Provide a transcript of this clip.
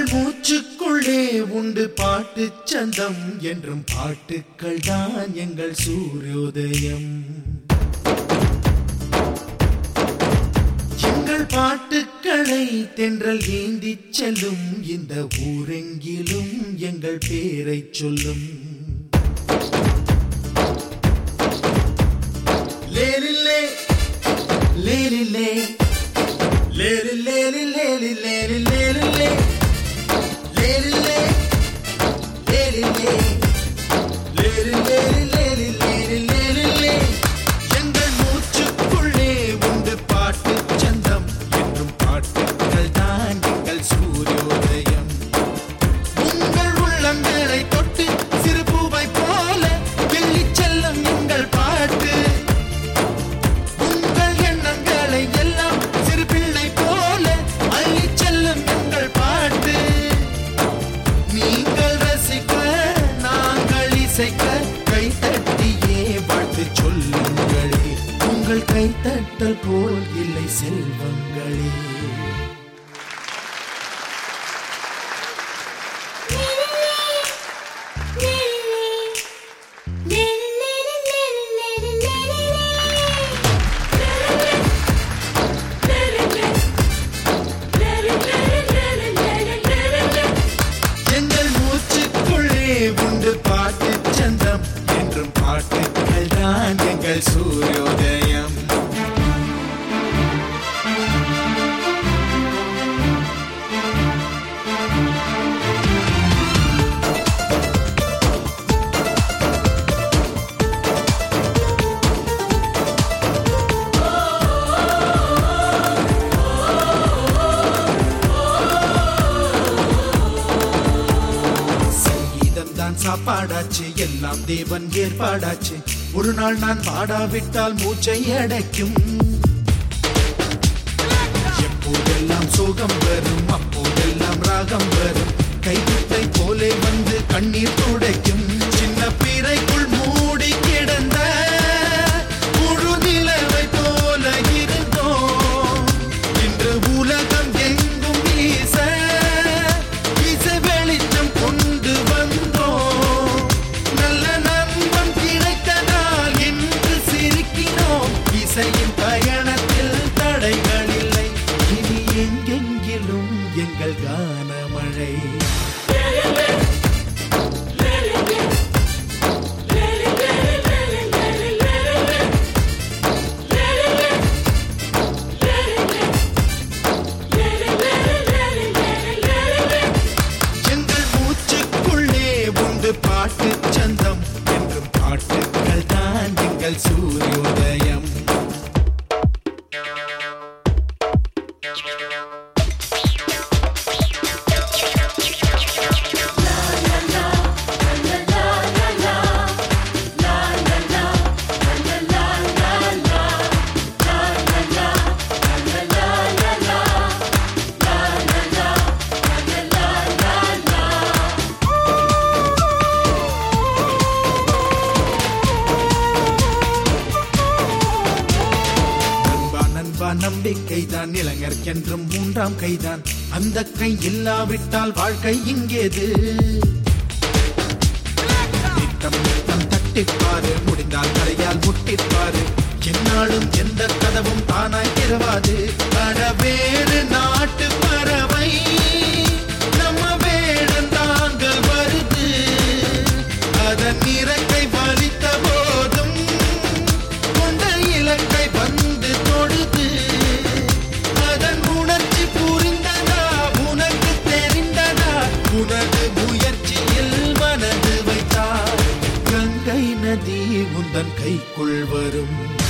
மூச்சுக்குள்ளே உண்டு பாட்டு சந்தம் என்றும் பாட்டுக்கள் தான் எங்கள் சூரியோதயம் எங்கள் பாட்டுக்களை தென்றல் ஏந்திச் செல்லும் இந்த ஊரெங்கிலும் எங்கள் பேரைச் சொல்லும் லேலில்லே லேலில்லே லேலில்லே லேலில்லே லேலில்லே லேலில்லே லேலில்லே லேலில்லே லேலில்லே லேலில்லே எங்கள் மூச்சுக்குள்ளே உண்டு பாட்டு சந்தம் என்றும் பாட்டுக்கள் தான் எங்கள் சூரியோதயம் உங்கள் உள்ளங்களை தொட்டு சிறு பூவை போல கிள்ளிச் செல்லும் எங்கள் பாட்டு உங்கள் எண்ணங்களை எல்லாம் சிறு பிள்ளை போல அள்ளிச் செல்லும் எங்கள் பாட்டு நீங்கள் ரசிக்க நாங்கள் இசைக்க கைத்தட்டியே வாழ்த்து சொல்லுங்களே உங்கள் கைத்தட்டல் போல் இல்லை செல்வங்களே எங்கள் மூச்சுக்குள்ளே உண்டு பாட்டு சந்தம் என்றும் பாட்டுக்கள் தான் எங்கள் சூரியோதயம் சங்கீதம் தான் சாப்பாடாச்சு எல்லாம் தேவன் ஏற்பாடாச்சு ஒரு நாள் நான் பாடாவிட்டால் மூச்சை அடைக்கும் எப்போதெல்லாம் சோகம் வரும் அப்போதெல்லாம் ராகம் வரும் கைவிட்டை போலே வந்து கண்ணீர் துடைக்கும் சின்ன பிறைக்குள் மூடி கிடந்த முழு நிலவை போல இருந்தோம் இன்று உலகம் எங்கும் வீச வீச வெளிச்சம் கொண்டு வந்தோம் நல்ல நண்பன் கிடைத்ததால் இன்று சிரிக்கிறோம் இசையின் பயணத்தில் தடைகள் இல்லை இனி எங்கெங்கிலும் எங்கள் கானமழை எங்கள் மூச்சுக்குள்ளே உண்டு பாட்டு சந்தம் என்றும் பாட்டுக்கள் தான் எங்கள் சூரியோதயம் நண்பா நண்பா நம்பிக்கை தான் இளைஞர்க்கென்றும் மூன்றாம் கைதான் அந்த கை இல்லாவிட்டால் வாழ்க்கை இங்கேது நித்தம் நித்தம் தட்டிப்பாரு முடிந்தால் கரையால் முட்டிப்பாரு என்னாலும் எந்த கதவும் தானாய் திறவாது அட வேறு நாட்டு பறவை நம்ம வேடம் தாங்கள் வருது அதன் இறக்கை வலித்த போதும் கொண்ட இலக்கை வந்து தொடுது அதன் உணர்ச்சி புரிந்ததா உனக்கு தெரிந்ததா உனது முயற்சியில் மனது வைத்தார் கங்கை நதி உந்தன் கைக்குள் வரும்